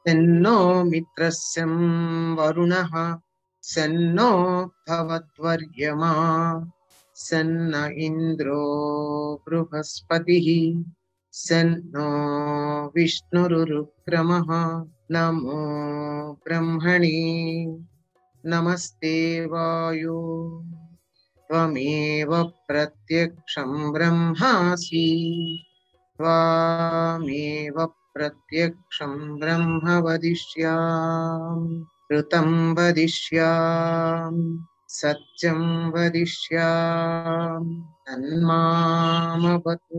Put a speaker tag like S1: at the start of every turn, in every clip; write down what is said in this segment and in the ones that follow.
S1: సెన్నో మిత్రస్యం వరుణ సెన్నో భవద్వర్యమా సన్న ఇంద్రో బృహస్పతి సన్నో విష్ణురుక్రమ నమో బ్రహ్మణి నమస్తే వాయు త్వమేవ ప్రత్యక్షం బ్రహ్మాసి త్వామేవ ప్రత్యక్షం బ్రహ్మ వదిష్యామి ఋతం వదిష్యామి సత్యం వదిష్యామి తన్మామవతు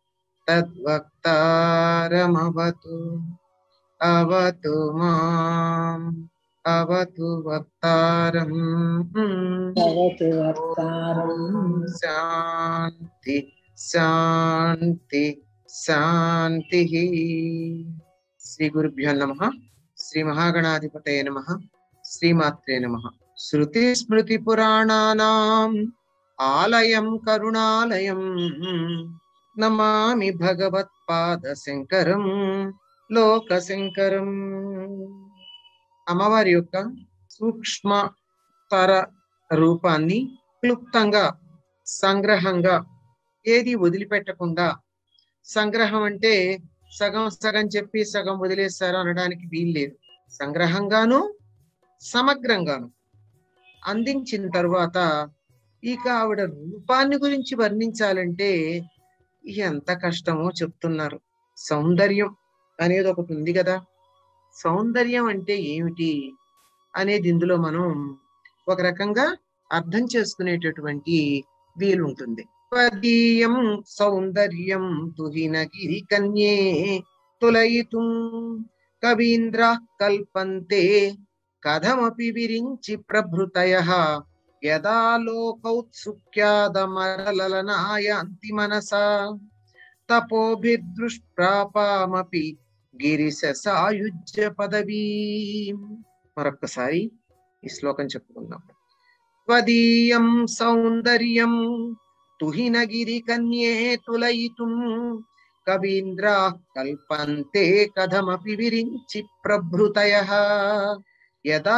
S1: తద్వక్తారమవతు అవతు మాం అవతు వక్తారం
S2: భవతు వక్తారం
S1: శాంతి శాంతి శాంతి శ్రీ గురుభ్యో నమ శ్రీ మహాగణాధిపతయ నమ శ్రీమాత్రే నమ శృతి స్మృతి పురాణానాం ఆలయం కరుణాలయం నమామి భగవత్పాద శంకరం లోక శంకరం అమ్మవారి యొక్క సూక్ష్మతర రూపాన్ని క్లుప్తంగా సంగ్రహంగా ఏది వదిలిపెట్టకుండా సంగ్రహం అంటే సగం సగం చెప్పి సగం వదిలేశారు అనడానికి వీల్లేదు సంగ్రహంగాను సమగ్రంగాను అందించిన తర్వాత ఇక ఆవిడ రూపాన్ని గురించి వర్ణించాలంటే ఎంత కష్టమో చెప్తున్నారు సౌందర్యం అనేది ఒకటి ఉంది కదా సౌందర్యం అంటే ఏమిటి అనేది ఇందులో మనం ఒక రకంగా అర్థం చేసుకునేటటువంటి వీలుంటుంది స్వదీయం సౌందర్యం తుహినగిరి కన్యే తులయితుం కవీంద్ర కల్పంతే కథమపి విరించి ప్రభృతయ యదా లోకౌత్సుక్యాదమరలనాయాంతి మనసా తపోభిదృష్ప్రాపామపి గిరిశ సాయుజ్య పదవీ మరొక్కసారి ఈ శ్లోకం చెప్పుకుందాం స్వదీయం సౌందర్యం తుహినగిరి కన్యే తులయితుం కవీంద్ర కల్పంతే కథమపి విరించి ప్రభృతయ యదా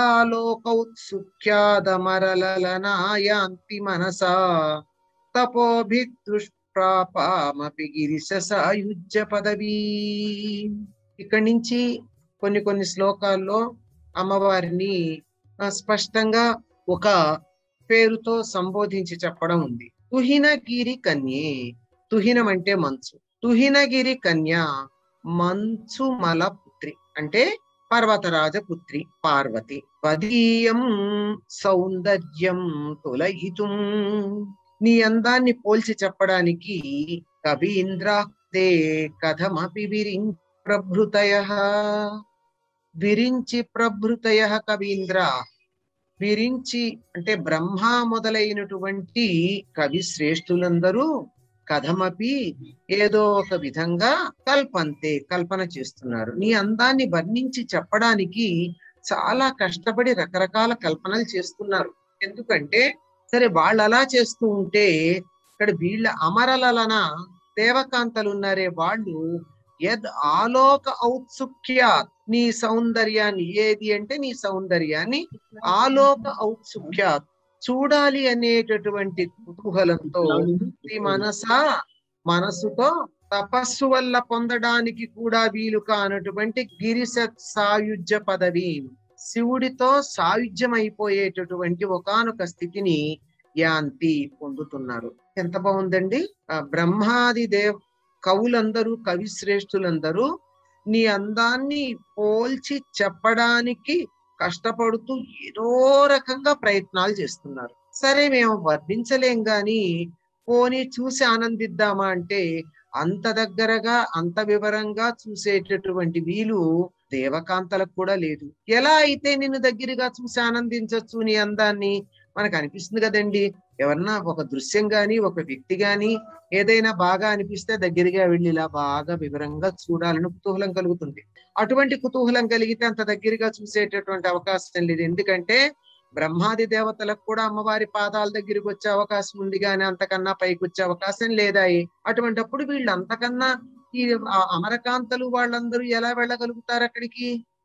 S1: లోకౌత్సుఖ్యాదమరలనాయాంతి మనసా తపోభిదృష్ప్రాపామపి గిరిశ సాయుజ్య పదవీ ఇక్కడి నుంచి కొన్ని కొన్ని శ్లోకాల్లో అమ్మవారిని ఆ, స్పష్టంగా ఒక పేరుతో సంబోధించి చెప్పడం ఉంది తుహినగిరి కన్యే తుహినం అంటే మంచు తుహినగిరి కన్య మంచుమల పుత్రి అంటే పర్వతరాజ పుత్రి పార్వతి పదీయం సౌందర్యం తులయితుం నీ అందాన్ని పోల్చి చెప్పడానికి కవీంద్రాక్తే కథమపి విరించి ప్రభృతయ విరించి ప్రభృతయ కవీంద్ర విరించి అంటే బ్రహ్మ మొదలైనటువంటి కవి శ్రేష్ఠులందరూ కథమపి ఏదో ఒక విధంగా కల్పంతే కల్పన చేస్తున్నారు నీ అందాన్ని వర్ణించి చెప్పడానికి చాలా కష్టపడి రకరకాల కల్పనలు చేస్తున్నారు ఎందుకంటే సరే వాళ్ళు అలా చేస్తూ ఉంటే ఇక్కడ వీళ్ళ అమరలన దేవకాంతలు ఉన్నారే వాళ్ళు యద్ ఆలోక ఔత్సుక్యాత్ నీ సౌందర్యాన్ని ఏది అంటే నీ సౌందర్యాన్ని ఆలోక ఔత్సుక్యాత్ చూడాలి అనేటటువంటి కుతూహలంతో ఈ మనస మనసుతో తపస్సు వల్ల పొందడానికి కూడా వీలు కానటువంటి గిరిశ సాయుజ్య పదవి శివుడితో సాయుధ్యం అయిపోయేటటువంటి ఒకానొక స్థితిని యాంతి పొందుతున్నారు ఎంత బాగుందండి ఆ బ్రహ్మాది దేవ్ కవులందరూ కవి శ్రేష్ఠులందరూ నీ అందాన్ని పోల్చి చెప్పడానికి కష్టపడుతూ ఏదో రకంగా ప్రయత్నాలు చేస్తున్నారు సరే మేము వర్ణించలేం గాని పోనీ చూసి ఆనందిద్దామా అంటే అంత దగ్గరగా అంత వివరంగా చూసేటటువంటి వీలు దేవకాంతలకు కూడా లేదు ఎలా అయితే నిన్ను దగ్గరగా చూసి ఆనందించవచ్చు నీ అందాన్ని మనకు అనిపిస్తుంది కదండి ఎవరన్నా ఒక దృశ్యం గాని ఒక వ్యక్తి గాని ఏదైనా బాగా అనిపిస్తే దగ్గరగా వెళ్ళి ఇలా బాగా వివరంగా చూడాలని కుతూహలం కలుగుతుంది అటువంటి కుతూహలం కలిగితే అంత దగ్గరగా చూసేటటువంటి అవకాశం లేదు ఎందుకంటే బ్రహ్మాది దేవతలకు కూడా అమ్మవారి పాదాల దగ్గరికి వచ్చే అవకాశం ఉంది కానీ అంతకన్నా పైకి వచ్చే అవకాశం లేదాయి అటువంటప్పుడు వీళ్ళు అంతకన్నా ఈ ఆ అమరకాంతలు వాళ్ళందరూ ఎలా వెళ్ళగలుగుతారు అక్కడికి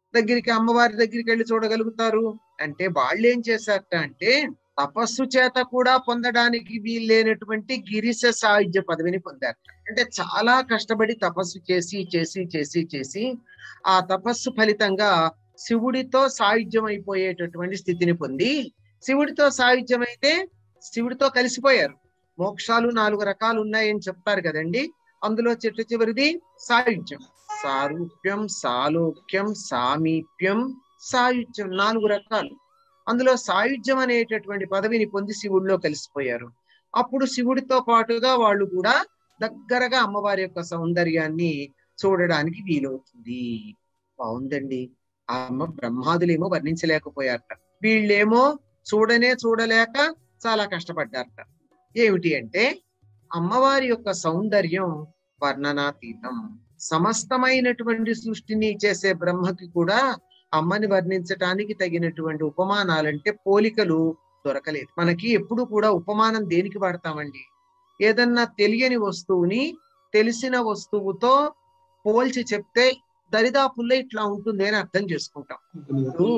S1: దగ్గరికి అమ్మవారి దగ్గరికి వెళ్ళి చూడగలుగుతారు అంటే వాళ్ళు ఏం చేశారట అంటే తపస్సు చేత కూడా పొందడానికి వీల్లేనటువంటి గిరిశ సాయుధ్య పదవిని పొందారు అంటే చాలా కష్టపడి తపస్సు చేసి చేసి చేసి చేసి ఆ తపస్సు ఫలితంగా శివుడితో సాయుధ్యం అయిపోయేటటువంటి స్థితిని పొంది శివుడితో సాయుధ్యం అయితే శివుడితో కలిసిపోయారు మోక్షాలు నాలుగు రకాలు ఉన్నాయని చెప్తారు కదండి అందులో చిట్ట చివరిది సాయుధ్యం సారూప్యం సాలోక్యం సామీప్యం సాయుధ్యం నాలుగు రకాలు అందులో సాయుధ్యం అనేటటువంటి పదవిని పొంది శివుడిలో కలిసిపోయారు అప్పుడు శివుడితో పాటుగా వాళ్ళు కూడా దగ్గరగా అమ్మవారి యొక్క సౌందర్యాన్ని చూడడానికి వీలవుతుంది బాగుందండి ఆ అమ్మ బ్రహ్మాదులేమో వర్ణించలేకపోయారట వీళ్ళేమో చూడనే చూడలేక చాలా కష్టపడ్డారట ఏమిటి అంటే అమ్మవారి యొక్క సౌందర్యం వర్ణనాతీతం సమస్తమైనటువంటి సృష్టిని చేసే బ్రహ్మకి కూడా అమ్మని వర్ణించటానికి తగినటువంటి ఉపమానాలంటే పోలికలు దొరకలేదు మనకి ఎప్పుడు కూడా ఉపమానం దేనికి వాడతామండి ఏదన్నా తెలియని వస్తువుని తెలిసిన వస్తువుతో పోల్చి చెప్తే దరిదాపుల్లో ఇట్లా ఉంటుంది అని అర్థం చేసుకుంటాం ఇప్పుడు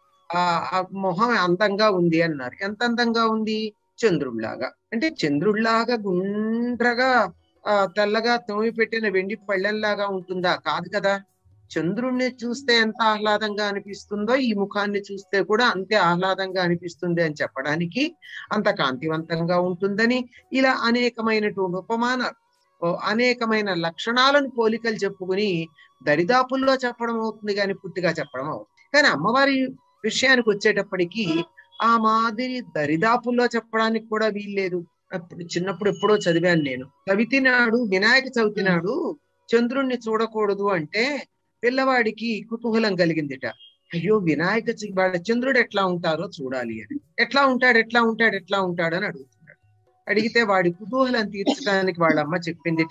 S1: ఆ ఆ మొహం అందంగా ఉంది అన్నారు ఎంత అందంగా ఉంది చంద్రుడిలాగా అంటే చంద్రుడిలాగా గుండ్రగా ఆ తెల్లగా తోమి పెట్టిన వెండి పళ్ళెంలాగా ఉంటుందా కాదు కదా చంద్రుణ్ణి చూస్తే ఎంత ఆహ్లాదంగా అనిపిస్తుందో ఈ ముఖాన్ని చూస్తే కూడా అంతే ఆహ్లాదంగా అనిపిస్తుంది అని చెప్పడానికి అంత కాంతివంతంగా ఉంటుందని ఇలా అనేకమైనటువంటి ఉపమానాలు ఓ అనేకమైన లక్షణాలను పోలికలు చెప్పుకుని దరిదాపుల్లో చెప్పడం అవుతుంది కానీ పూర్తిగా చెప్పడం అవుతుంది కానీ అమ్మవారి విషయానికి వచ్చేటప్పటికి ఆ మాదిరి దరిదాపుల్లో చెప్పడానికి కూడా వీల్లేదు అప్పుడు చిన్నప్పుడు ఎప్పుడో చదివాను నేను చవితి నాడు వినాయక చవితి నాడు చంద్రుణ్ణి చూడకూడదు అంటే పిల్లవాడికి కుతూహలం కలిగిందిట అయ్యో వినాయక చ- వాళ్ళ చంద్రుడు ఎట్లా ఉంటారో చూడాలి అని ఎట్లా ఉంటాడు ఎట్లా ఉంటాడు ఎట్లా ఉంటాడు అని అడుగుతున్నాడు అడిగితే వాడి కుతూహలం తీర్చడానికి వాళ్ళ అమ్మ చెప్పిందిట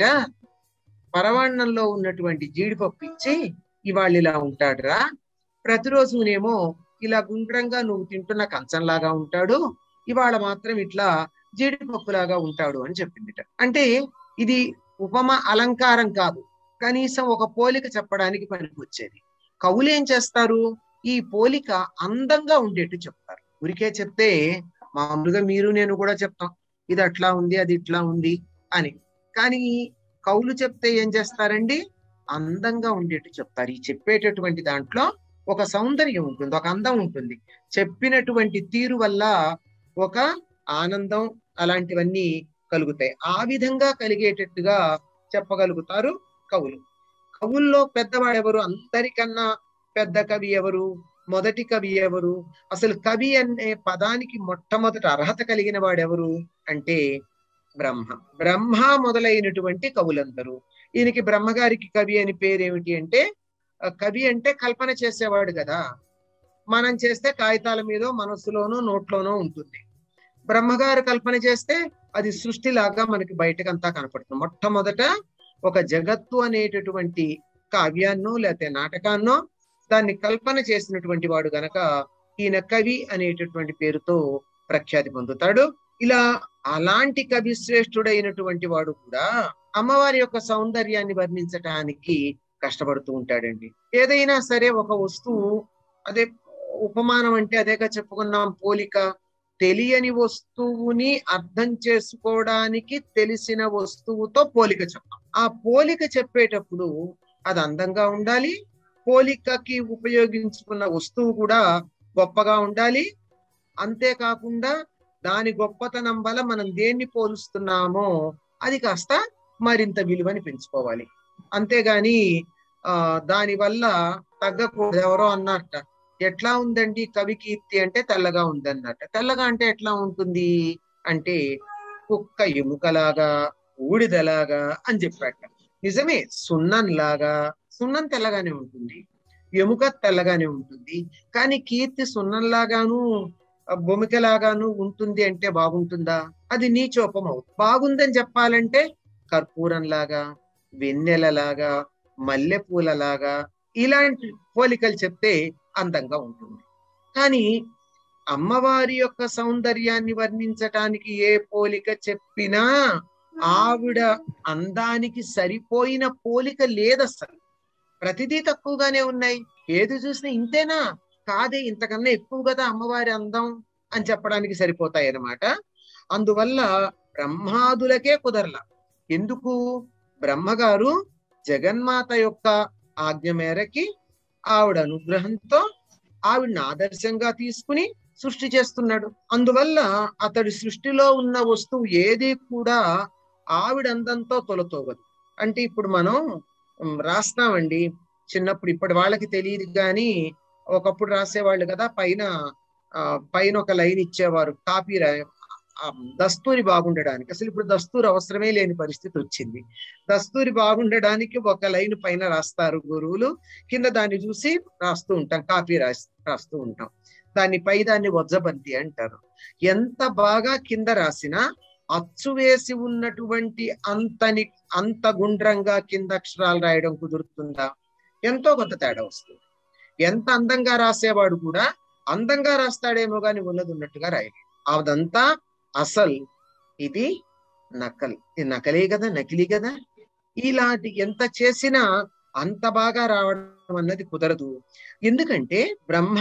S1: పరవాణంలో ఉన్నటువంటి జీడిపప్పు ఇచ్చి ఇవాళ ఇలా ఉంటాడురా ప్రతిరోజునేమో ఇలా గుండ్రంగా నువ్వు తింటున్న కంచంలాగా ఉంటాడు ఇవాళ మాత్రం ఇట్లా జీడిపప్పులాగా ఉంటాడు అని చెప్పిందిట అంటే ఇది ఉపమ అలంకారం కాదు కనీసం ఒక పోలిక చెప్పడానికి పనికి వచ్చేది కవులు ఏం చేస్తారు ఈ పోలిక అందంగా ఉండేట్టు చెప్తారు ఊరికే చెప్తే మామూలుగా మీరు నేను కూడా చెప్తాం ఇది అట్లా ఉంది అది ఇట్లా ఉంది అని కానీ కవులు చెప్తే ఏం చేస్తారండి అందంగా ఉండేట్టు చెప్తారు ఈ చెప్పేటటువంటి దాంట్లో ఒక సౌందర్యం ఉంటుంది ఒక అందం ఉంటుంది చెప్పినటువంటి తీరు వల్ల ఒక ఆనందం అలాంటివన్నీ కలుగుతాయి ఆ విధంగా కలిగేటట్టుగా చెప్పగలుగుతారు కవులు కవుల్లో పెద్దవాడు ఎవరు అందరికన్నా పెద్ద కవి ఎవరు మొదటి కవి ఎవరు అసలు కవి అనే పదానికి మొట్టమొదట అర్హత కలిగిన వాడెవరు అంటే బ్రహ్మ బ్రహ్మ మొదలైనటువంటి కవులందరూ ఈయనకి బ్రహ్మగారికి కవి అని పేరేమిటి అంటే ఆ కవి అంటే కల్పన చేసేవాడు కదా మనం చేస్తే కాగితాల మీద మనస్సులోనో నోట్లోనో ఉంటుంది బ్రహ్మగారు కల్పన చేస్తే అది సృష్టిలాగా మనకి బయటకంతా కనపడుతుంది మొట్టమొదట ఒక జగత్తు అనేటటువంటి కావ్యాన్నో లేకపోతే నాటకాన్నో దాన్ని కల్పన చేసినటువంటి వాడు గనక ఈయన కవి అనేటటువంటి పేరుతో ప్రఖ్యాతి పొందుతాడు ఇలా అలాంటి కవి శ్రేష్ఠుడైనటువంటి వాడు కూడా అమ్మవారి యొక్క సౌందర్యాన్ని వర్ణించటానికి కష్టపడుతూ ఉంటాడండి ఏదైనా సరే ఒక వస్తువు అదే ఉపమానం అంటే అదేగా చెప్పుకున్నాం పోలిక తెలియని వస్తువుని అర్థం చేసుకోవడానికి తెలిసిన వస్తువుతో పోలిక చెప్తాం ఆ పోలిక చెప్పేటప్పుడు అది అందంగా ఉండాలి పోలికకి ఉపయోగించుకున్న వస్తువు కూడా గొప్పగా ఉండాలి అంతేకాకుండా దాని గొప్పతనం వల్ల మనం దేన్ని పోలుస్తున్నామో అది కాస్త మరింత విలువని పెంచుకోవాలి అంతేగాని ఆ దాని వల్ల తగ్గకూడదు ఎవరో అన్నట్ట ఎట్లా ఉందండి కవి కీర్తి అంటే తెల్లగా ఉందన్నట్ట తెల్లగా అంటే ఎట్లా ఉంటుంది అంటే కుక్క ఎముకలాగా ఊడిదలాగా అని చెప్పాట నిజమే సున్నం లాగా సున్నం తెల్లగానే ఉంటుంది ఎముక తెల్లగానే ఉంటుంది కానీ కీర్తి సున్నంలాగాను బొమికలాగాను ఉంటుంది అంటే బాగుంటుందా అది నీచోపం అవుతుంది బాగుందని చెప్పాలంటే కర్పూరంలాగా వెన్నెలలాగా మల్లెపూలలాగా ఇలాంటి పోలికలు చెప్తే అందంగా ఉంటుంది కానీ అమ్మవారి యొక్క సౌందర్యాన్ని వర్ణించటానికి ఏ పోలిక చెప్పినా ఆవిడ అందానికి సరిపోయిన పోలిక లేదసలు ప్రతిదీ తక్కువగానే ఉన్నాయి ఏది చూసినా ఇంతేనా కాదే ఇంతకన్నా ఎక్కువ కదా అమ్మవారి అందం అని చెప్పడానికి సరిపోతాయి అన్నమాట అందువల్ల బ్రహ్మాదులకే కుదరల ఎందుకు బ్రహ్మగారు జగన్మాత యొక్క ఆజ్ఞ మేరకి ఆవిడ అనుగ్రహంతో ఆవిడని ఆదర్శంగా తీసుకుని సృష్టి చేస్తున్నాడు అందువల్ల అతడి సృష్టిలో ఉన్న వస్తువు ఏది కూడా ఆవిడ అందంతో తొలతోగదు అంటే ఇప్పుడు మనం ఉమ్, రాస్తామండి చిన్నప్పుడు ఇప్పటి వాళ్ళకి తెలియదు కానీ ఒకప్పుడు రాసేవాళ్ళు కదా పైన ఆ, పైన ఒక లైన్ ఇచ్చేవారు కాపీ రా ఆ, దస్తూరి బాగుండడానికి అసలు ఇప్పుడు దస్తూరి అవసరమే లేని పరిస్థితి వచ్చింది దస్తూరి బాగుండడానికి ఒక లైన్ పైన రాస్తారు గురువులు కింద దాన్ని చూసి రాస్తూ ఉంటాం కాపీ రాసి రాస్తూ ఉంటాం దాన్ని పై దాన్ని వజ్జబంతి అంటారు ఎంత బాగా కింద రాసినా అచ్చు వేసి ఉన్నటువంటి అంతని అంత గుండ్రంగా కింద అక్షరాలు రాయడం కుదురుతుందా ఎంతో కొంత తేడా వస్తుంది ఎంత అందంగా రాసేవాడు కూడా అందంగా రాస్తాడేమో గాని ఉన్నది ఉన్నట్టుగా రాయలేడు అదంతా అసలు ఇది నకల్ ఇది నకలే కదా నకిలీ కదా ఇలాంటి ఎంత చేసినా అంత బాగా రావడం అన్నది కుదరదు ఎందుకంటే బ్రహ్మ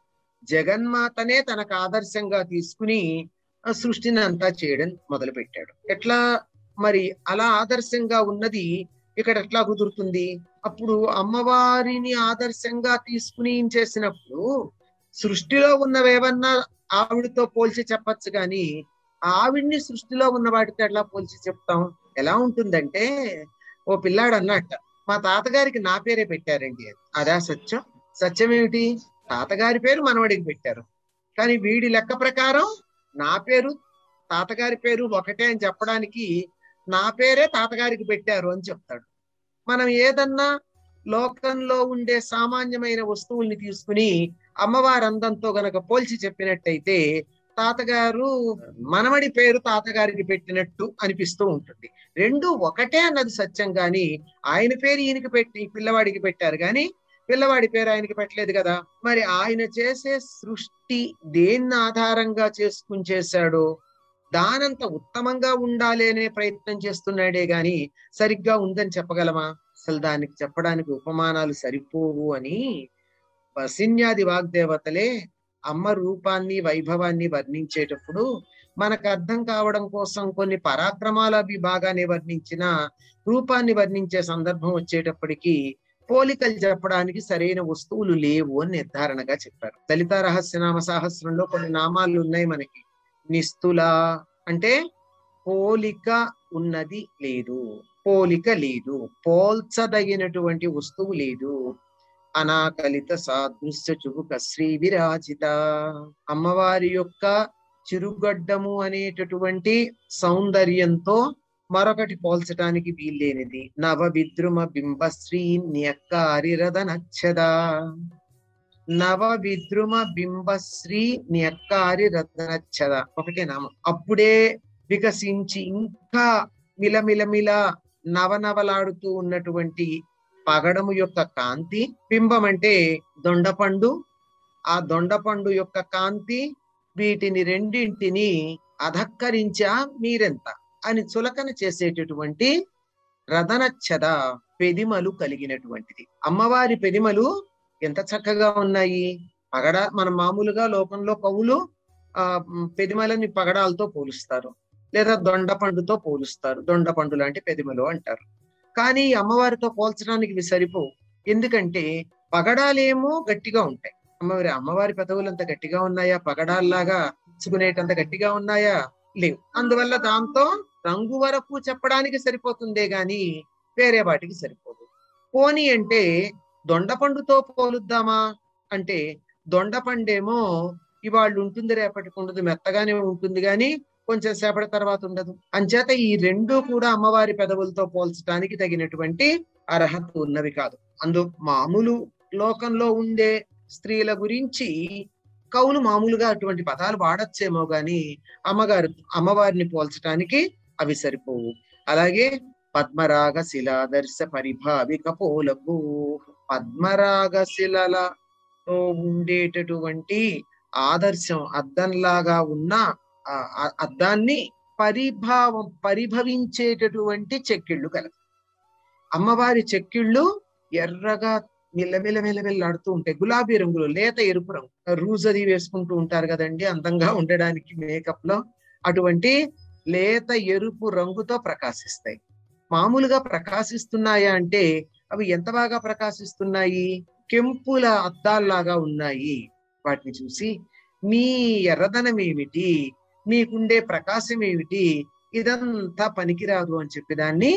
S1: జగన్మాతనే తనకు ఆదర్శంగా తీసుకుని ఆ సృష్టిని అంతా చేయడం మొదలు పెట్టాడు ఎట్లా మరి అలా ఆదర్శంగా ఉన్నది ఇక్కడ ఎట్లా కుదురుతుంది అప్పుడు అమ్మవారిని ఆదర్శంగా తీసుకుని చేసినప్పుడు సృష్టిలో ఉన్నవేవన్నా ఆవిడతో పోల్చి చెప్పచ్చు కానీ ఆవిడ్ని సృష్టిలో ఉన్న వాటితో ఎట్లా పోల్చి చెప్తాం ఎలా ఉంటుందంటే ఓ పిల్లాడు అన్నట్ట మా తాతగారికి నా పేరే పెట్టారండి అని. అదా సత్యం సత్యం ఏమిటి తాతగారి పేరు మనవడికి పెట్టారు కానీ వీడి లెక్క ప్రకారం నా పేరు తాతగారి పేరు ఒకటే అని చెప్పడానికి నా పేరే తాతగారికి పెట్టారు అని చెప్తాడు మనం ఏదన్నా లోకంలో ఉండే సామాన్యమైన వస్తువుల్ని తీసుకుని అమ్మవారి అందంతో గనక పోల్చి చెప్పినట్టయితే తాతగారు మనవడి పేరు తాతగారికి పెట్టినట్టు అనిపిస్తూ ఉంటుంది రెండు ఒకటే అన్నది సత్యం గాని ఆయన పేరు ఈయనకి పెట్టి పిల్లవాడికి పెట్టారు గాని పిల్లవాడి పేరు ఆయనకి పెట్టలేదు కదా మరి ఆయన చేసే సృష్టి దేన్ని ఆధారంగా చేసుకుని చేశాడో దానంత ఉత్తమంగా ఉండాలి అనే ప్రయత్నం చేస్తున్నాడే గాని సరిగ్గా ఉందని చెప్పగలమా అసలు దానికి చెప్పడానికి ఉపమానాలు సరిపోవు అని వసిన్యాది వాగ్దేవతలే అమ్మ రూపాన్ని వైభవాన్ని వర్ణించేటప్పుడు మనకు అర్థం కావడం కోసం కొన్ని పరాక్రమాల విభాగాన్ని వర్ణించిన రూపాన్ని వర్ణించే సందర్భం వచ్చేటప్పటికి పోలికలు చెప్పడానికి సరైన వస్తువులు లేవు అని నిర్ధారణగా చెప్పారు దళిత రహస్యనామ సహస్రంలో కొన్ని నామాలు ఉన్నాయి మనకి నిస్తుల అంటే పోలిక ఉన్నది లేదు పోలిక లేదు పోల్చదగినటువంటి వస్తువు లేదు అనాకలిత సాదృశ్య చుబుక శ్రీ విరాజిత అమ్మవారి యొక్క చిరుగడ్డము అనేటటువంటి సౌందర్యంతో మరొకటి పోల్చటానికి వీల్లేనిది నవ విద్రుమ బింబశ్రీ న్యక్కారిరద నచ్చద నవ విద్రుమ బింబశ్రీ న్యక్కారి రత్నచ్చద ఒకటే నామం అప్పుడే వికసించి ఇంకా మిలమిలమిల నవనవలాడుతూ ఉన్నటువంటి పగడము యొక్క కాంతి బింబం అంటే దొండపండు ఆ దొండపండు యొక్క కాంతి వీటిని రెండింటిని అధక్కరించా మీరెంత అని చులకన చేసేటటువంటి రథనచ్చద పెదిమలు కలిగినటువంటిది అమ్మవారి పెదిమలు ఎంత చక్కగా ఉన్నాయి పగడ మన మామూలుగా లోకంలో కవులు ఆ మ్, పెదిమలని పగడాలతో పోలుస్తారు లేదా దొండ పండుతో పోలుస్తారు దొండ పండు లాంటి పెదిమలు అంటారు కానీ ఈ అమ్మవారితో పోల్చడానికి ఇవి సరిపోవు ఎందుకంటే పగడాలేమో గట్టిగా ఉంటాయి అమ్మవారి అమ్మవారి పెదవులు అంత గట్టిగా ఉన్నాయా పగడాల్లాగా ఇచ్చుకునేటంత గట్టిగా ఉన్నాయా లేవు అందువల్ల దాంతో రంగు వరకు చెప్పడానికి సరిపోతుందే గాని వేరే వాటికి సరిపోదు పోని అంటే దొండపండుతో పోలుద్దామా అంటే దొండపండేమో ఇవాళ ఉంటుంది రేపటికి ఉండదు మెత్తగానే ఉంటుంది గాని కొంచెం సేపటి తర్వాత ఉండదు అంచేత ఈ రెండు కూడా అమ్మవారి పెదవులతో పోల్చడానికి తగినటువంటి అర్హత ఉన్నవి కాదు అందు మామూలు లోకంలో ఉండే స్త్రీల గురించి కవులు మామూలుగా అటువంటి పదాలు వాడచ్చేమో గాని అమ్మగారు అమ్మవారిని పోల్చడానికి అవి సరిపోవు అలాగే పద్మరాగ శిలాదర్శ పరిభావిక పోలకు పద్మరాగ శిలలతో ఉండేటటువంటి ఆదర్శం అద్దంలాగా ఉన్న ఆ ఆ- అద్దాన్ని పరిభావం పరిభవించేటటువంటి చెక్కిళ్ళు కలదు అమ్మవారి చెక్కిళ్ళు ఎర్రగా మిల్లమిల్ల మిల్లమిల్లాడుతూ ఉంటాయి గులాబీ రంగులో లేత ఎరుపు రంగు రూజ్ అది వేసుకుంటూ ఉంటారు కదండి అందంగా ఉండడానికి మేకప్ లో అటువంటి లేత ఎరుపు రంగుతో ప్రకాశిస్తాయి మామూలుగా ప్రకాశిస్తున్నాయా అంటే అవి ఎంత బాగా ప్రకాశిస్తున్నాయి కెంపుల అద్దాల్లాగా ఉన్నాయి వాటిని చూసి మీ ఎర్రదనం ఏమిటి మీకుండే ప్రకాశం ఏమిటి ఇదంతా పనికిరాదు అని చెప్పి దాన్ని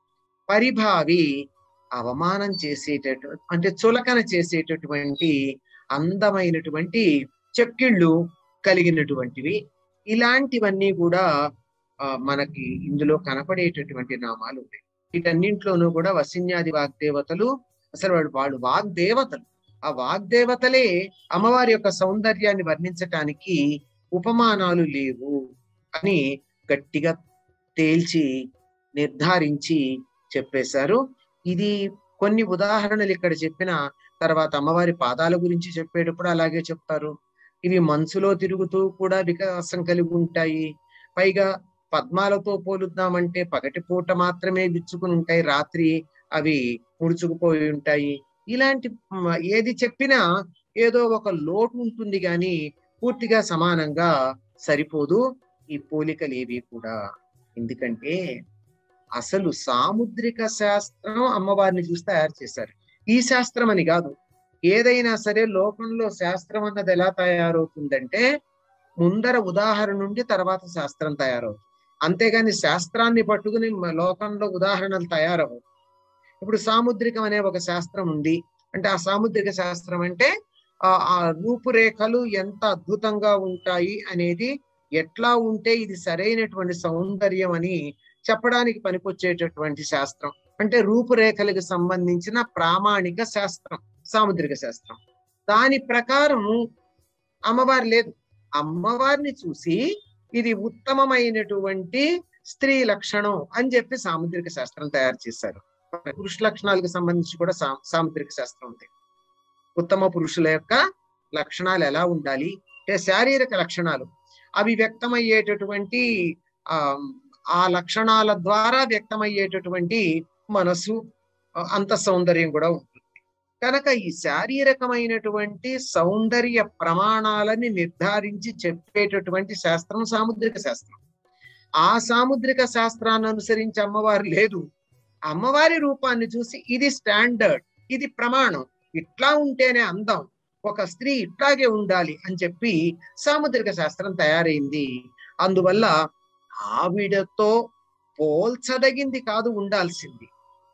S1: పరిభావి అవమానం చేసేటటు అంటే చులకన చేసేటటువంటి అందమైనటువంటి చెక్కిళ్ళు కలిగినటువంటివి ఇలాంటివన్నీ కూడా ఆ, మనకి ఇందులో కనపడేటటువంటి నామాలు ఉన్నాయి వీటన్నింట్లోనూ కూడా వసిన్యాది వాగ్దేవతలు అసలు వాళ్ళు వాళ్ళు వాగ్దేవతలు ఆ వాగ్దేవతలే అమ్మవారి యొక్క సౌందర్యాన్ని వర్ణించటానికి ఉపమానాలు లేవు అని గట్టిగా తేల్చి నిర్ధారించి చెప్పేశారు ఇది కొన్ని ఉదాహరణలు ఇక్కడ చెప్పిన తర్వాత అమ్మవారి పాదాల గురించి చెప్పేటప్పుడు అలాగే చెప్తారు ఇవి మనసులో తిరుగుతూ కూడా వికాసం కలిగి ఉంటాయి పైగా పద్మాలతో పోలుద్దామంటే పగటి పూట మాత్రమే విచ్చుకుని ఉంటాయి రాత్రి అవి ముడుచుకుపోయి ఉంటాయి ఇలాంటి మ, ఏది చెప్పినా ఏదో ఒక లోటు ఉంటుంది కానీ పూర్తిగా సమానంగా సరిపోదు ఈ పోలికలు ఏవి కూడా ఎందుకంటే అసలు సాముద్రిక శాస్త్రం అమ్మవారిని చూసి తయారు చేశారు ఈ శాస్త్రం అని కాదు ఏదైనా సరే లోకంలో శాస్త్రం అన్నది ఎలా తయారవుతుందంటే ముందర ఉదాహరణ నుండి తర్వాత శాస్త్రం తయారవుతుంది అంతేగాని శాస్త్రాన్ని పట్టుకుని మ- లోకంలో ఉదాహరణలు తయారవు ఇప్పుడు సాముద్రికం అనే ఒక శాస్త్రం ఉంది అంటే ఆ సాముద్రిక శాస్త్రం అంటే ఆ ఆ రూపురేఖలు ఎంత అద్భుతంగా ఉంటాయి అనేది ఎట్లా ఉంటే ఇది సరైనటువంటి సౌందర్యం అని చెప్పడానికి పనికొచ్చేటటువంటి శాస్త్రం అంటే రూపురేఖలకు సంబంధించిన ప్రామాణిక శాస్త్రం సాముద్రిక శాస్త్రం దాని ప్రకారం అమ్మవారు లేదు అమ్మవారిని చూసి ఇది ఉత్తమమైనటువంటి స్త్రీ లక్షణం అని చెప్పి సాముద్రిక శాస్త్రం తయారు చేశారు పురుష లక్షణాలకు సంబంధించి కూడా సా- సాముద్రిక శాస్త్రం ఉంది ఉత్తమ పురుషుల యొక్క లక్షణాలు ఎలా ఉండాలి అంటే శారీరక లక్షణాలు అవి వ్యక్తమయ్యేటటువంటి ఆ ఆ లక్షణాల ద్వారా వ్యక్తమయ్యేటటువంటి మనసు ఆ, అంత సౌందర్యం కూడా ఉంటుంది కనుక ఈ శారీరకమైనటువంటి సౌందర్య ప్రమాణాలని నిర్ధారించి చెప్పేటటువంటి శాస్త్రం సాముద్రిక శాస్త్రం ఆ సాముద్రిక శాస్త్రాన్ని అనుసరించి అమ్మవారు లేదు అమ్మవారి రూపాన్ని చూసి ఇది స్టాండర్డ్ ఇది ప్రమాణం ఇట్లా ఉంటేనే అందం ఒక స్త్రీ ఇట్లాగే ఉండాలి అని చెప్పి సాముద్రిక శాస్త్రం తయారైంది అందువల్ల ఆవిడతో పోల్చదగింది కాదు ఉండాల్సింది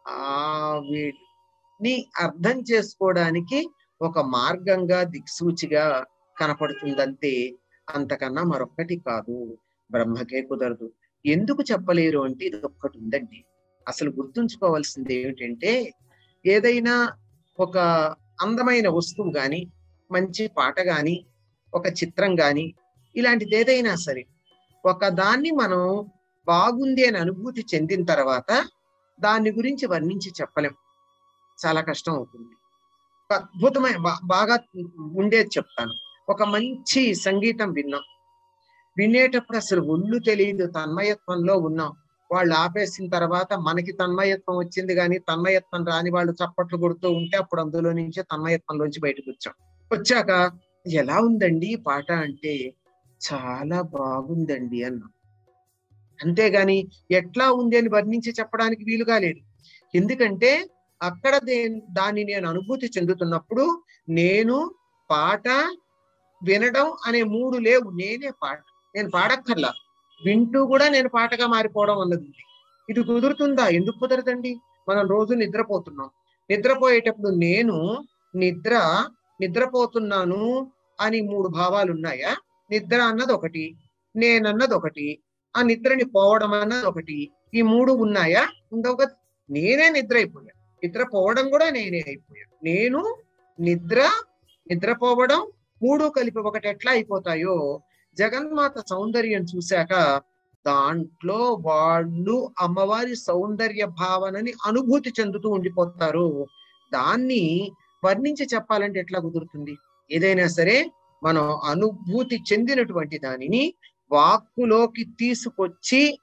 S1: ఆవిడ్ని అర్థం చేసుకోవడానికి ఒక మార్గంగా దిక్సూచిగా కనపడుతుందంతే అంతకన్నా మరొక్కటి కాదు బ్రహ్మకే కుదరదు ఎందుకు చెప్పలేరు అంటే ఇది ఒక్కటి ఉందండి అసలు గుర్తుంచుకోవాల్సింది ఏమిటంటే ఏదైనా ఒక అందమైన వస్తువు గాని మంచి పాట గాని ఒక చిత్రం గాని ఇలాంటిది ఏదైనా సరే ఒక దాన్ని మనం బాగుంది అని అనుభూతి చెందిన తర్వాత దాని గురించి వర్ణించి చెప్పలేం చాలా కష్టం అవుతుంది ఒక అద్భుతమైన బా- బాగా ఉండేది చెప్తాను ఒక మంచి సంగీతం విన్నాం వినేటప్పుడు అసలు ఒళ్ళు తెలియదు తన్మయత్వంలో ఉన్నాం వాళ్ళు ఆపేసిన తర్వాత మనకి తన్మయత్వం వచ్చింది కానీ తన్మయత్వం రాని వాళ్ళు చప్పట్లు కొడుతూ ఉంటే అప్పుడు అందులో నుంచి తన్మయత్వంలోంచి బయటకు వచ్చాం వచ్చాక ఎలా ఉందండి ఈ పాట అంటే చాలా బాగుందండి అన్నాం అంతేగాని ఎట్లా ఉంది అని వర్ణించి చెప్పడానికి వీలుగా లేదు ఎందుకంటే అక్కడ దే- దాన్ని నేను అనుభూతి చెందుతున్నప్పుడు నేను పాట వినడం అనే మూడు లేవు నేనే పాట నేను పాడక్కర్లా వింటూ కూడా నేను పాటగా మారిపోవడం అన్నది ఉంది. ఇది కుదురుతుందా ఎందుకు కుదరదండి మనం రోజు నిద్రపోతున్నాం నిద్రపోయేటప్పుడు నేను నిద్ర నిద్రపోతున్నాను అని మూడు భావాలు ఉన్నాయా నిద్ర అన్నది ఒకటి నేనన్నది ఒకటి ఆ నిద్రని పోవడం అన్నది ఒకటి ఈ మూడు ఉన్నాయా ఉండవు కదా నేనే నిద్ర అయిపోయా నిద్ర పోవడం కూడా నేనే అయిపోయా నేను నిద్ర నిద్రపోవడం మూడు కలిపి ఒకటి ఎట్లా అయిపోతాయో జగన్మాత సౌందర్యం చూశాక దాంట్లో వాళ్ళు అమ్మవారి సౌందర్య భావనని అనుభూతి చెందుతూ ఉండిపోతారు దాన్ని వర్ణించి చెప్పాలంటే ఎట్లా కుదురుతుంది ఏదైనా సరే మనం అనుభూతి చెందినటువంటి దానిని వాక్కులోకి తీసుకొచ్చి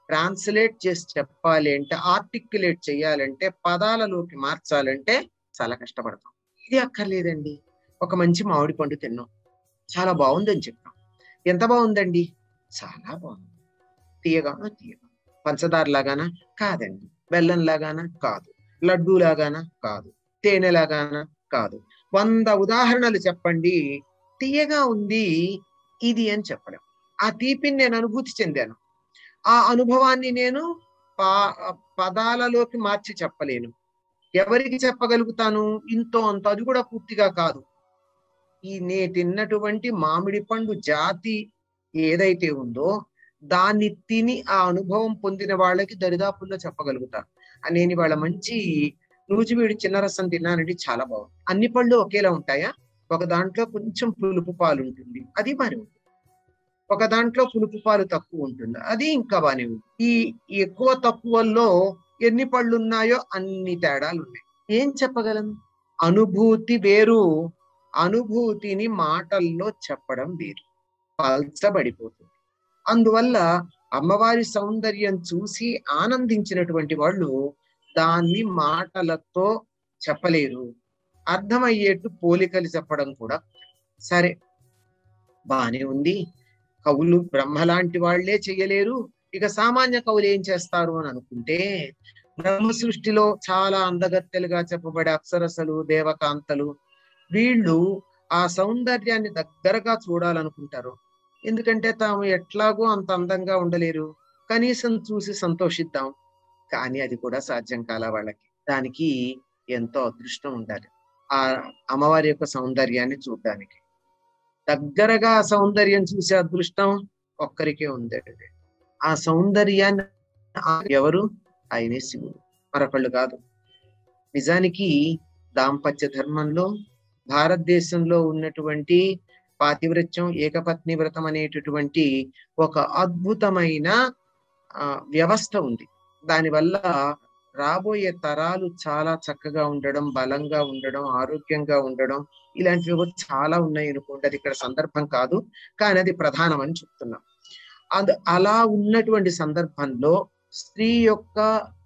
S1: ట్రాన్స్లేట్ చేసి చెప్పాలి అంటే ఆర్టిక్యులేట్ చేయాలంటే పదాలలోకి మార్చాలంటే చాలా కష్టపడతాం ఇది అక్కర్లేదండి ఒక మంచి మామిడి పండు తిన్నాం చాలా బాగుందని చెప్పాం ఎంత బాగుందండి చాలా బాగుంది తీయగానా తీయగా పంచదార లాగానా కాదండి బెల్లం లాగానా కాదు లడ్డూ లాగానా కాదు తేనె లాగానా కాదు వంద ఉదాహరణలు చెప్పండి తీయగా ఉంది ఇది అని చెప్పడం ఆ తీపిని నేను అనుభూతి చెందాను ఆ అనుభవాన్ని నేను పా పదాలలోకి మార్చి చెప్పలేను ఎవరికి చెప్పగలుగుతాను ఇంతో అంత అది కూడా పూర్తిగా కాదు ఈ నే తిన్నటువంటి మామిడి పండు జాతి ఏదైతే ఉందో దాన్ని తిని ఆ అనుభవం పొందిన వాళ్ళకి దరిదాపుల్లో చెప్పగలుగుతాను ఆ నేను ఇవాళ మంచి నూజివీడి చిన్న రసం తిన్నానండి చాలా బాగుంది అన్ని పళ్ళు ఒకేలా ఉంటాయా ఒక దాంట్లో కొంచెం పులుపు పాలు ఉంటుంది అది బానే ఉంటుంది ఒక దాంట్లో పులుపు పాలు తక్కువ ఉంటుంది అది ఇంకా బానే ఉంది ఈ ఎక్కువ తక్కువల్లో ఎన్ని పళ్ళు ఉన్నాయో అన్ని తేడాలు ఉన్నాయి ఏం చెప్పగలను అనుభూతి వేరు అనుభూతిని మాటల్లో చెప్పడం వేరు పల్చబడిపోతుంది అందువల్ల అమ్మవారి సౌందర్యం చూసి ఆనందించినటువంటి వాళ్ళు దాన్ని మాటలతో చెప్పలేరు అర్థమయ్యేట్టు పోలికలు చెప్పడం కూడా సరే బానే ఉంది కవులు బ్రహ్మ లాంటి వాళ్లే చెయ్యలేరు ఇక సామాన్య కవులు ఏం చేస్తారు అని అనుకుంటే బ్రహ్మ సృష్టిలో చాలా అందగత్తెలుగా చెప్పబడే అప్సరసలు దేవకాంతలు వీళ్ళు ఆ సౌందర్యాన్ని దగ్గరగా చూడాలనుకుంటారు ఎందుకంటే తాము ఎట్లాగో అంత అందంగా ఉండలేరు కనీసం చూసి సంతోషిద్దాం కానీ అది కూడా సాధ్యం కాల వాళ్ళకి దానికి ఎంతో అదృష్టం ఉండాలి ఆ అమ్మవారి యొక్క సౌందర్యాన్ని చూడడానికి దగ్గరగా ఆ సౌందర్యం చూసే అదృష్టం ఒక్కరికే ఉంది ఆ సౌందర్యాన్ని ఎవరు ఆయనే శివుడు మరొకళ్ళు కాదు నిజానికి దాంపత్య ధర్మంలో భారతదేశంలో ఉన్నటువంటి పాతివ్రత్యం ఏకపత్ని వ్రతం అనేటటువంటి ఒక అద్భుతమైన ఆ వ్యవస్థ ఉంది దానివల్ల రాబోయే తరాలు చాలా చక్కగా ఉండడం బలంగా ఉండడం ఆరోగ్యంగా ఉండడం ఇలాంటివి కూడా చాలా ఉన్నాయి అనుకోండి అది ఇక్కడ సందర్భం కాదు కానీ అది ప్రధానం అని చెప్తున్నాం అది అలా ఉన్నటువంటి సందర్భంలో స్త్రీ యొక్క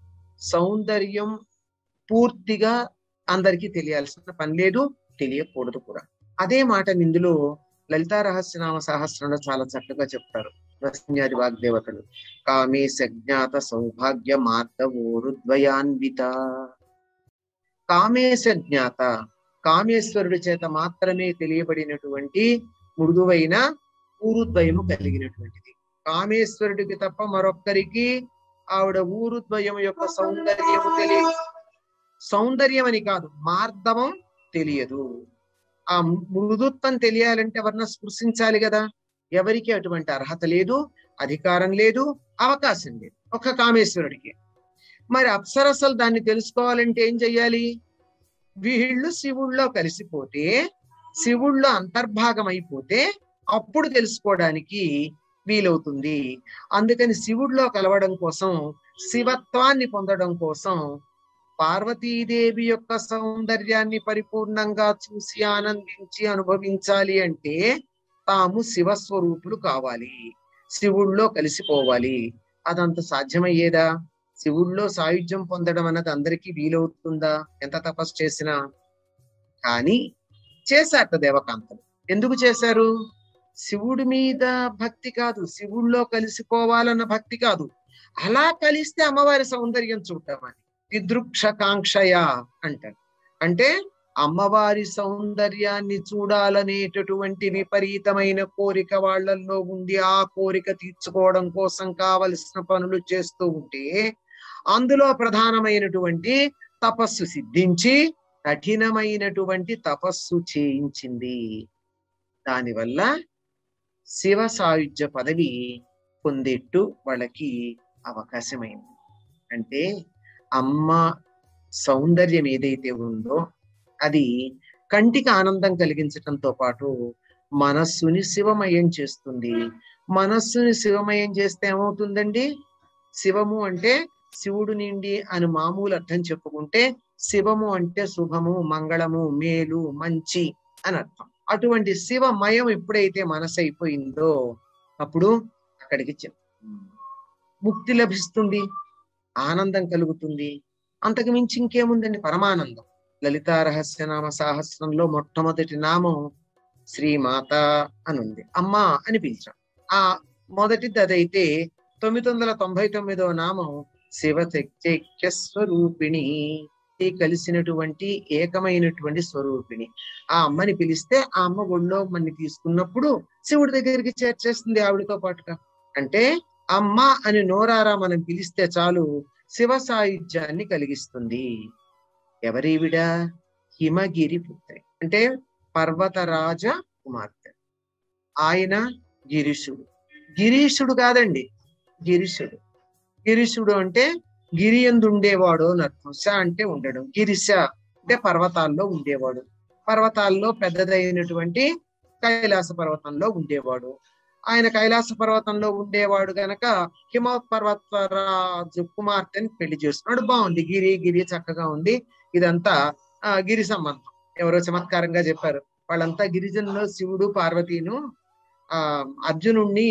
S1: సౌందర్యం పూర్తిగా అందరికీ తెలియాల్సిన పని లేదు తెలియకూడదు కూడా అదే మాట ఇందులో లలితా రహస్యనామ సహస్రంలో చాలా చక్కగా చెప్తారు రసన్యాది వాగ్దేవతలు కామేశ జ్ఞాత సౌభాగ్య మార్దవోరుద్వయాన్విత కామేశ జ్ఞాత కామేశ్వరుడి చేత మాత్రమే తెలియబడినటువంటి మృదువైన ఊరుద్వయము కలిగినటువంటిది కామేశ్వరుడికి తప్ప మరొక్కరికి ఆవిడ ఊరుద్వయం యొక్క సౌందర్యము తెలియదు సౌందర్యం అని కాదు మార్దవం తెలియదు ఆ మృదుత్వం తెలియాలంటే ఎవరన్నా స్పృశించాలి కదా ఎవరికి అటువంటి అర్హత లేదు అధికారం లేదు అవకాశం లేదు ఒక కామేశ్వరుడికి మరి అప్సరసలు దాన్ని తెలుసుకోవాలంటే ఏం చెయ్యాలి వీళ్ళు శివుళ్ళో కలిసిపోతే శివుళ్ళో అంతర్భాగం అయిపోతే అప్పుడు తెలుసుకోవడానికి వీలవుతుంది అందుకని శివుడిలో కలవడం కోసం శివత్వాన్ని పొందడం కోసం పార్వతీదేవి యొక్క సౌందర్యాన్ని పరిపూర్ణంగా చూసి ఆనందించి అనుభవించాలి అంటే తాము శివస్వరూపులు కావాలి శివుళ్ళో కలిసిపోవాలి అదంత సాధ్యమయ్యేదా శివుళ్ళో సాయుధ్యం పొందడం అన్నది అందరికీ వీలవుతుందా ఎంత తపస్సు చేసినా కానీ చేశారట దేవకాంతలు ఎందుకు చేశారు శివుడి మీద భక్తి కాదు శివుళ్ళో కలిసిపోవాలన్న భక్తి కాదు అలా కలిస్తే అమ్మవారి సౌందర్యం చూడటమని విదృక్షకాంక్షయ అంటారు అంటే అమ్మవారి సౌందర్యాన్ని చూడాలనేటటువంటి విపరీతమైన కోరిక వాళ్ళల్లో ఉంది ఆ కోరిక తీర్చుకోవడం కోసం కావలసిన పనులు చేస్తూ ఉంటే అందులో ప్రధానమైనటువంటి తపస్సు సిద్ధించి కఠినమైనటువంటి తపస్సు చేయించింది దానివల్ల శివ సాయుధ్య పదవి పొందేట్టు వాళ్ళకి అవకాశమైంది అంటే అమ్మ సౌందర్యం ఏదైతే ఉందో అది కంటికి ఆనందం కలిగించటంతో పాటు మనస్సుని శివమయం చేస్తుంది మనస్సుని శివమయం చేస్తే ఏమవుతుందండి శివము అంటే శివుడు నిండి అని మామూలు అర్థం చెప్పుకుంటే శివము అంటే శుభము మంగళము మేలు మంచి అని అర్థం అటువంటి శివమయం ఎప్పుడైతే మనసు అయిపోయిందో అప్పుడు అక్కడికి చెప్ ముక్తి లభిస్తుంది ఆనందం కలుగుతుంది అంతకు మించి ఇంకేముందండి పరమానందం లలితా రహస్యనామ సాహస్రంలో మొట్టమొదటి నామం శ్రీమాత అని ఉంది అమ్మ అని పిలిచాం ఆ మొదటిది అదైతే తొమ్మిది వందల తొంభై తొమ్మిదవ నామం శివ చైక్య స్వరూపిణి ఈ కలిసినటువంటి ఏకమైనటువంటి స్వరూపిణి ఆ అమ్మని పిలిస్తే ఆ అమ్మ ఒళ్ళో మన్ని తీసుకున్నప్పుడు శివుడి దగ్గరికి చేర్చేస్తుంది ఆవిడతో పాటుగా అంటే అమ్మ అని నోరారా మనం పిలిస్తే చాలు శివ సాయుధ్యాన్ని కలిగిస్తుంది ఎవరీవిడ హిమగిరి పుత్రి అంటే పర్వతరాజ కుమార్తె ఆయన గిరీశుడు గిరీశుడు కాదండి గిరీశుడు గిరీశుడు అంటే గిరి ఎందు ఉండేవాడు అని అర్థం శ అంటే ఉండడం గిరిశ అంటే పర్వతాల్లో ఉండేవాడు పర్వతాల్లో పెద్దదైనటువంటి కైలాస పర్వతంలో ఉండేవాడు ఆయన కైలాస పర్వతంలో ఉండేవాడు గనక హిమ పర్వతరాజు కుమార్తెని పెళ్లి చేసుకున్నాడు బాగుంది గిరి గిరి చక్కగా ఉంది ఇదంతా ఆ గిరి సంబంధం ఎవరో చమత్కారంగా చెప్పారు వాళ్ళంతా గిరిజనులు శివుడు పార్వతీను ఆ అర్జునుణ్ణి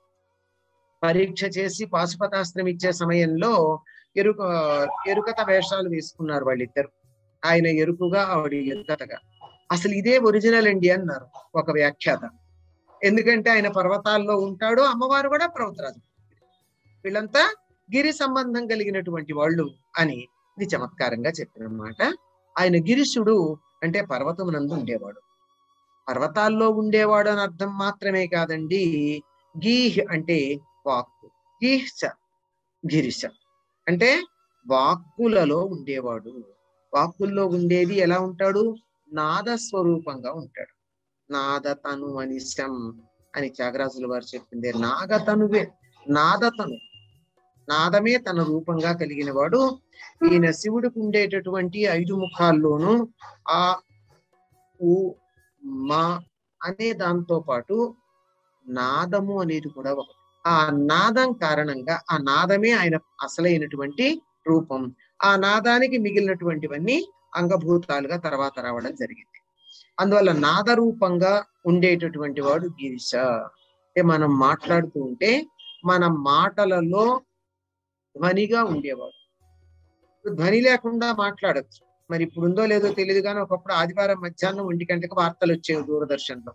S1: పరీక్ష చేసి పాశుపతాస్త్రం ఇచ్చే సమయంలో ఎరుక ఎరుకత వేషాలు వేసుకున్నారు వాళ్ళిద్దరు ఆయన ఎరుకుగా ఆవిడ ఎరుకతగా అసలు ఇదే ఒరిజినల్ అండి అన్నారు ఒక వ్యాఖ్యాత ఎందుకంటే ఆయన పర్వతాల్లో ఉంటాడు అమ్మవారు కూడా పర్వతరాజు వీళ్ళంతా గిరి సంబంధం కలిగినటువంటి వాళ్ళు అని ఇది చమత్కారంగా చెప్పినమాట ఆయన గిరిశుడు అంటే పర్వతమునందు ఉండేవాడు పర్వతాల్లో ఉండేవాడు అని అర్థం మాత్రమే కాదండి గీహ్ అంటే వాక్కు గీహ్చ గిరిశ అంటే వాక్కులలో ఉండేవాడు వాక్కుల్లో ఉండేది ఎలా ఉంటాడు నాద స్వరూపంగా ఉంటాడు నాదతను అనిశం అని త్యాగరాజుల వారు చెప్పింది నాగతనువే నాదతను నాదమే తన రూపంగా కలిగిన వాడు ఈయన శివుడికి ఉండేటటువంటి ఐదు ముఖాల్లోనూ ఆ ఉ మా అనే దాంతో పాటు నాదము అనేది కూడా ఒకటి ఆ నాదం కారణంగా ఆ నాదమే ఆయన అసలైనటువంటి రూపం ఆ నాదానికి మిగిలినటువంటివన్నీ అంగభూతాలుగా తర్వాత రావడం జరిగింది అందువల్ల నాద రూపంగా ఉండేటటువంటి వాడు గిరిశ అంటే మనం మాట్లాడుతూ ఉంటే మన మాటలలో ధ్వనిగా ఉండేవాడు ధ్వని లేకుండా మాట్లాడచ్చు మరి ఇప్పుడు ఉందో లేదో తెలియదు కానీ ఒకప్పుడు ఆదివారం మధ్యాహ్నం ఒంటి గంటకు వార్తలు వచ్చేవి దూరదర్శన్లో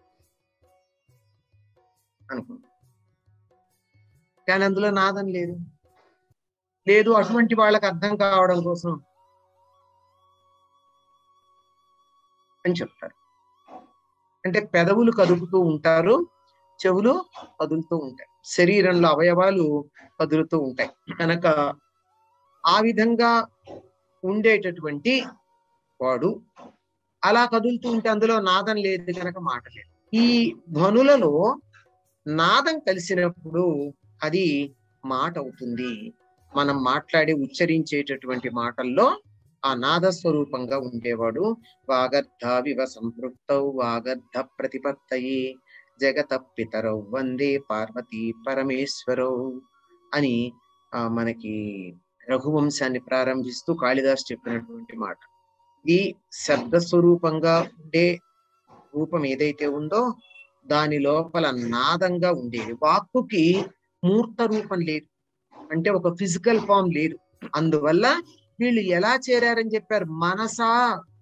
S1: అనుకుంటా కానీ అందులో నాదం లేదు లేదు అటువంటి వాళ్ళకి అర్థం కావడం కోసం అని చెప్తారు అంటే పెదవులు కదుపుతూ ఉంటారు చెవులు కదులుతూ ఉంటాయి శరీరంలో అవయవాలు కదులుతూ ఉంటాయి కనుక ఆ విధంగా ఉండేటటువంటి వాడు అలా కదులుతూ ఉంటే అందులో నాదం లేదు కనుక మాట లేదు ఈ ధ్వనులలో నాదం కలిసినప్పుడు అది మాట అవుతుంది మనం మాట్లాడి ఉచ్చరించేటటువంటి మాటల్లో ఆ నాద స్వరూపంగా ఉండేవాడు వాగర్ధ వివ సంపృక్తౌ వాగర్ధ ప్రతిపత్తయే జగత పితరౌ వందే పార్వతీ పరమేశ్వరౌ అని ఆ మనకి రఘువంశాన్ని ప్రారంభిస్తూ కాళిదాస్ చెప్పినటువంటి మాట ఈ శబ్ద స్వరూపంగా ఉండే రూపం ఏదైతే ఉందో దాని లోపల నాదంగా ఉండేది వాక్కుకి మూర్త రూపం లేదు అంటే ఒక ఫిజికల్ ఫామ్ లేదు అందువల్ల వీళ్ళు ఎలా చేరారని చెప్పారు మనసా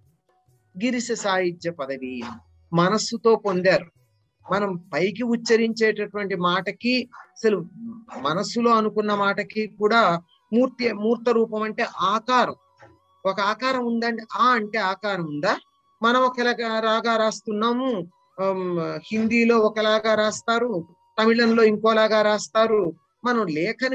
S1: గిరిశ సాహిత్య పదవి మనస్సుతో పొందారు మనం పైకి ఉచ్చరించేటటువంటి మాటకి అసలు మనస్సులో అనుకున్న మాటకి కూడా మూర్తి మూర్త రూపం అంటే ఆకారం ఒక ఆకారం ఉందండి ఆ అంటే ఆకారం ఉందా మనం ఒకలాగా రాగా రాస్తున్నాము హిందీలో ఒకలాగా రాస్తారు తమిళంలో ఇంకోలాగా రాస్తారు మనం లేఖని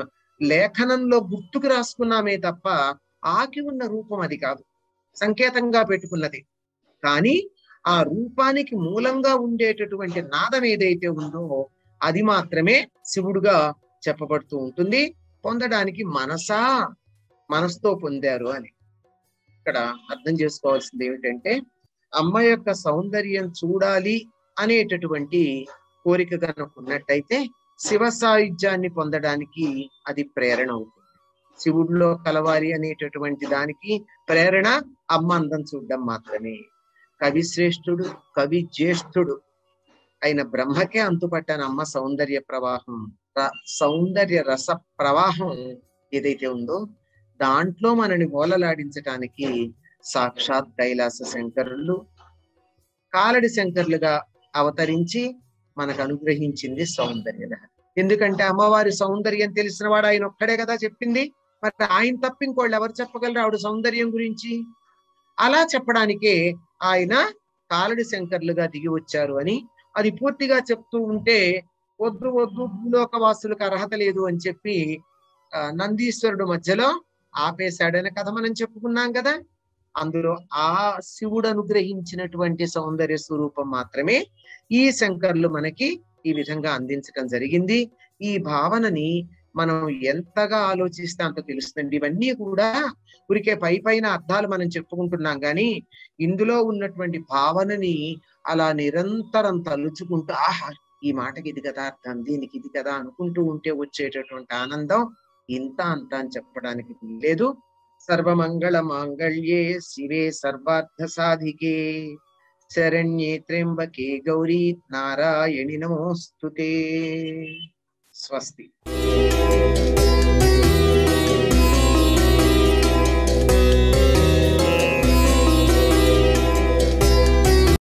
S1: లేఖనంలో గుర్తుకు రాసుకున్నామే తప్ప ఆకి ఉన్న రూపం అది కాదు సంకేతంగా పెట్టుకున్నది కానీ ఆ రూపానికి మూలంగా ఉండేటటువంటి నాదం ఏదైతే ఉందో అది మాత్రమే శివుడుగా చెప్పబడుతూ ఉంటుంది పొందడానికి మనసా మనసుతో పొందారు అని ఇక్కడ అర్థం చేసుకోవాల్సింది ఏమిటంటే అమ్మ యొక్క సౌందర్యం చూడాలి అనేటటువంటి కోరిక కనుక ఉన్నట్టయితే శివ సాయుధ్యాన్ని పొందడానికి అది ప్రేరణ అవుతుంది శివుడిలో కలవాలి అనేటటువంటి దానికి ప్రేరణ అమ్మ అందం చూడడం మాత్రమే కవి శ్రేష్ఠుడు కవి జ్యేష్ఠుడు అయిన బ్రహ్మకే అంతుపట్టాను అమ్మ సౌందర్య ప్రవాహం ర- సౌందర్య రస ప్రవాహం ఏదైతే ఉందో దాంట్లో మనని ఓలలాడించటానికి సాక్షాత్ కైలాస శంకరులు కాలడి శంకరులుగా అవతరించి మనకు అనుగ్రహించింది సౌందర్య లహరి ఎందుకంటే అమ్మవారి సౌందర్యం తెలిసిన వాడు ఆయన ఒక్కడే కదా చెప్పింది మరి ఆయన తప్ప ఇంకోళ్ళు ఎవరు చెప్పగలరు ఆవిడ సౌందర్యం గురించి అలా చెప్పడానికే ఆయన కాలడి శంకర్లుగా దిగి వచ్చారు అని అది పూర్తిగా చెప్తూ ఉంటే వద్దు వద్దు భూలోక వాసులకు అర్హత లేదు అని చెప్పి ఆ, నందీశ్వరుడు మధ్యలో ఆపేశాడనే కథ మనం చెప్పుకున్నాం కదా అందులో ఆ శివుడు అనుగ్రహించినటువంటి సౌందర్య స్వరూపం మాత్రమే ఈ శంకర్లు మనకి ఈ విధంగా అందించటం జరిగింది ఈ భావనని మనం ఎంతగా ఆలోచిస్తే అంత తెలుస్తుంది ఇవన్నీ కూడా ఊరికే పై పైన అర్థాలు మనం చెప్పుకుంటున్నాం కానీ ఇందులో ఉన్నటువంటి భావనని అలా నిరంతరం తలుచుకుంటూ ఆహా ఈ మాటకి ఇది కదా అర్థం దీనికి ఇది కదా అనుకుంటూ ఉంటే వచ్చేటటువంటి ఆనందం ఇంత అంత అని చెప్పడానికి లేదు సర్వమంగళ మాంగళ్యే శివే సర్వార్థ సాధికే శరణ్యే త్ర్యంబకే గౌరీ నారాయణి నమోస్తుతే స్వస్తి